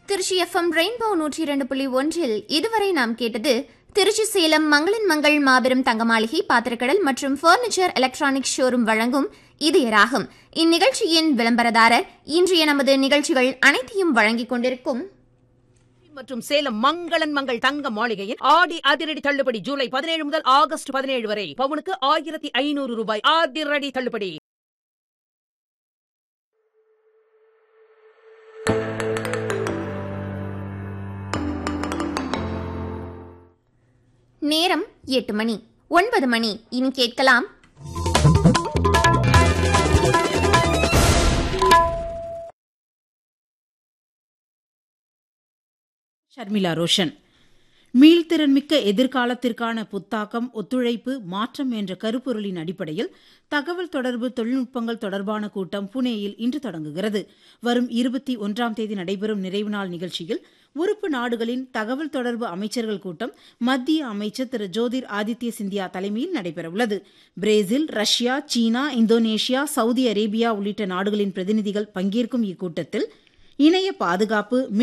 Trichy FM rainbow நூற்றி இரண்டு புள்ளி ஒன்றில் இதுவரை நாம் கேட்டது திருச்சி சேலம் மங்களன் மங்கள் மாபெரும் தங்க மாளிகை பாத்திரக்கடல் மற்றும் ஃபர்னிச்சர் எலக்ட்ரானிக் ஷோரூம் வழங்கும் இதயராகும் இந்நிகழ்ச்சியின் விளம்பரதாரர் இன்றைய நமது நிகழ்ச்சிகள் அனைத்தையும் வழங்கிக் கொண்டிருக்கும் மற்றும் சேலம் மங்களன் மங்கள் தங்க மாளிகையின் ஆடி அதிரடி தள்ளுபடி ஜூலை பதினேழு முதல் ஆகஸ்ட் பதினேழு வரை பவுனுக்கு ஆயிரத்தி ஐநூறு ரூபாய் அதிரடி தள்ளுபடி நேரம் எட்டு மணி ஒன்பது மணி இனி கேட்கலாம் ஷர்மிளா ரோஷன் மீள்திறன்மிக்க எதிர்காலத்திற்கான புத்தாக்கம் ஒத்துழைப்பு மாற்றம் என்ற கருப்பொருளின் அடிப்படையில் தகவல் தொடர்பு தொழில்நுட்பங்கள் தொடர்பான கூட்டம் புனேயில் இன்று தொடங்குகிறது வரும் இருபத்தி ஒன்றாம் தேதி நடைபெறும் நிறைவு நாள் நிகழ்ச்சியில் உறுப்பு நாடுகளின் தகவல் தொடர்பு அமைச்சர்கள் கூட்டம் மத்திய அமைச்சர் திரு ஜோதிர் ஆதித்ய சிந்தியா தலைமையில் நடைபெறவுள்ளது பிரேசில் ரஷ்யா சீனா இந்தோனேஷியா சவுதி அரேபியா உள்ளிட்ட நாடுகளின் பிரதிநிதிகள் பங்கேற்கும் இக்கூட்டத்தில் இணைய பாதுகாப்பு